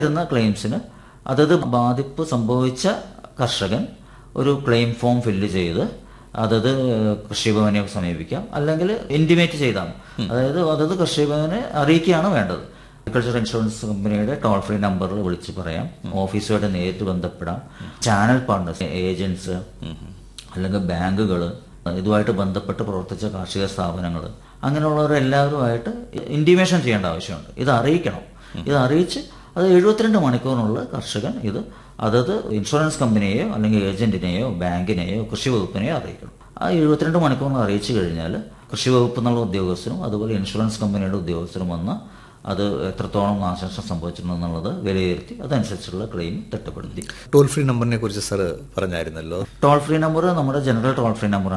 വരുന്ന ക്ലെയിംസിന് അതത് ബാധിപ്പ് സംഭവിച്ച കർഷകൻ ഒരു ക്ലെയിം ഫോം ഫില്ല് ചെയ്ത് അതത് കൃഷിഭവനെ സമീപിക്കാം അല്ലെങ്കിൽ ഇന്റിമേറ്റ് ചെയ്താൽ മതി. അതായത് അതത് കൃഷിഭവനെ അറിയിക്കുകയാണ് വേണ്ടത് അഗ്രികൾച്ചർ ഇൻഷുറൻസ് കമ്പനിയുടെ ടോൾ ഫ്രീ നമ്പറിൽ വിളിച്ച് പറയാം ഓഫീസുമായിട്ട് നേരിട്ട് ബന്ധപ്പെടാം ചാനൽ പാർട്ട്നേഴ്സ് ഏജൻസ് അല്ലെങ്കിൽ ബാങ്കുകൾ ഇതുമായിട്ട് ബന്ധപ്പെട്ട് പ്രവർത്തിച്ച കാർഷിക സ്ഥാപനങ്ങൾ അങ്ങനെയുള്ളവരെല്ലാവരുമായിട്ട് ഇന്റിമേഷൻ ചെയ്യേണ്ട ആവശ്യമുണ്ട് ഇത് അറിയിക്കണം ഇത് അറിയിച്ച് അത് എഴുപത്തിരണ്ട് മണിക്കൂറിനുള്ളിൽ കർഷകൻ ഇത് അതത് ഇൻഷുറൻസ് കമ്പനിയെയോ അല്ലെങ്കിൽ ഏജന്റിനെയോ ബാങ്കിനെയോ കൃഷി വകുപ്പിനെയോ അറിയിക്കണം ആ എഴുപത്തിരണ്ട് മണിക്കൂറിന് അറിയിച്ചു കഴിഞ്ഞാൽ കൃഷി വകുപ്പ് എന്നുള്ള ഉദ്യോഗസ്ഥരും അതുപോലെ ഇൻഷുറൻസ് കമ്പനിയുടെ ഉദ്യോഗസ്ഥരും വന്ന് അത് എത്രത്തോളം നാശനഷ്ടം സംഭവിച്ചിട്ടുണ്ടെന്നുള്ളത് വിലയിരുത്തി അതനുസരിച്ചുള്ള ക്ലെയിം തിട്ടപ്പെടുത്തി ടോൾ ഫ്രീ നമ്പറിനെ കുറിച്ച് സാർ പറഞ്ഞായിരുന്നല്ലോ ടോൾ ഫ്രീ നമ്പർ നമ്മുടെ ജനറൽ ടോൾ ഫ്രീ നമ്പർ